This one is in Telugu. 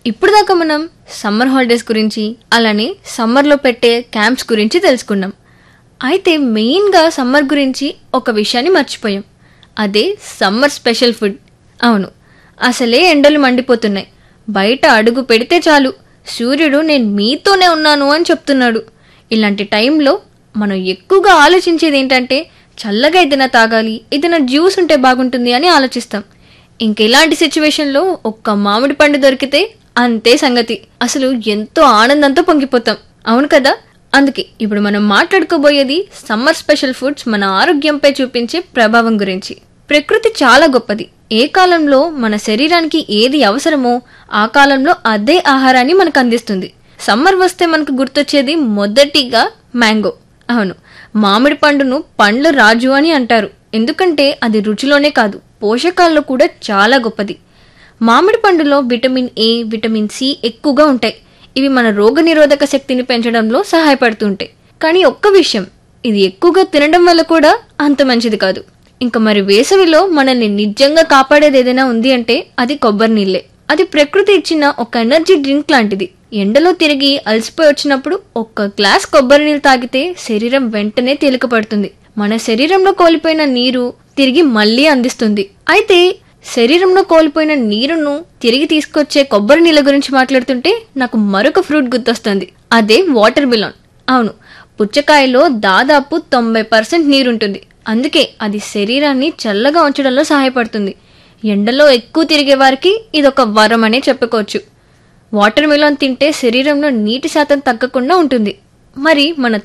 ఇప్పుడు దాకా మనం సమ్మర్ హాలిడేస్ గురించి అలానే సమ్మర్లో పెట్టే క్యాంప్స్ గురించి తెలుసుకున్నాం అయితే మెయిన్గా సమ్మర్ గురించి ఒక విషయాన్ని మర్చిపోయాం అదే సమ్మర్ స్పెషల్ ఫుడ్ అవును అసలే ఎండలు మండిపోతున్నాయి బయట అడుగు పెడితే చాలు సూర్యుడు నేను మీతోనే ఉన్నాను అని చెప్తున్నాడు ఇలాంటి టైంలో మనం ఎక్కువగా ఆలోచించేది ఏంటంటే చల్లగా ఏదైనా తాగాలి ఏదైనా జ్యూస్ ఉంటే బాగుంటుంది అని ఆలోచిస్తాం ఇంక ఇలాంటి సిచ్యువేషన్లో ఒక్క మామిడి పండు దొరికితే అంతే సంగతి అసలు ఎంతో ఆనందంతో పొంగిపోతాం అవును కదా అందుకే ఇప్పుడు మనం మాట్లాడుకోబోయేది సమ్మర్ స్పెషల్ ఫుడ్స్ మన ఆరోగ్యంపై చూపించే ప్రభావం గురించి ప్రకృతి చాలా గొప్పది ఏ కాలంలో మన శరీరానికి ఏది అవసరమో ఆ కాలంలో అదే ఆహారాన్ని మనకు అందిస్తుంది సమ్మర్ వస్తే మనకు గుర్తొచ్చేది మొదటిగా మ్యాంగో అవును మామిడి పండును పండ్ల రాజు అని అంటారు ఎందుకంటే అది రుచిలోనే కాదు పోషకాల్లో కూడా చాలా గొప్పది మామిడి పండులో విటమిన్ ఏ విటమిన్ సి ఎక్కువగా ఉంటాయి ఇవి మన రోగనిరోధక శక్తిని పెంచడంలో సహాయపడుతుంటాయి కానీ ఒక్క విషయం ఇది ఎక్కువగా తినడం వల్ల కూడా అంత మంచిది కాదు ఇంకా మరి వేసవిలో మనల్ని నిజంగా కాపాడేది ఏదైనా ఉంది అంటే అది కొబ్బరి నీళ్ళే అది ప్రకృతి ఇచ్చిన ఒక ఎనర్జీ డ్రింక్ లాంటిది ఎండలో తిరిగి అలసిపోయి వచ్చినప్పుడు ఒక్క గ్లాస్ కొబ్బరి నీళ్ళు తాగితే శరీరం వెంటనే తేలికపడుతుంది మన శరీరంలో కోల్పోయిన నీరు తిరిగి మళ్ళీ అందిస్తుంది అయితే శరీరంలో కోల్పోయిన నీరును తిరిగి తీసుకొచ్చే కొబ్బరి నీళ్ళ గురించి మాట్లాడుతుంటే నాకు మరొక ఫ్రూట్ గుర్తొస్తుంది అదే వాటర్ మిలాన్ అవును పుచ్చకాయలో దాదాపు తొంభై పర్సెంట్ నీరుంటుంది అందుకే అది శరీరాన్ని చల్లగా ఉంచడంలో సహాయపడుతుంది ఎండలో ఎక్కువ తిరిగే వారికి ఇదొక వరం అనే చెప్పుకోవచ్చు వాటర్ మిలాన్ తింటే శరీరంలో నీటి శాతం తగ్గకుండా ఉంటుంది మరి మన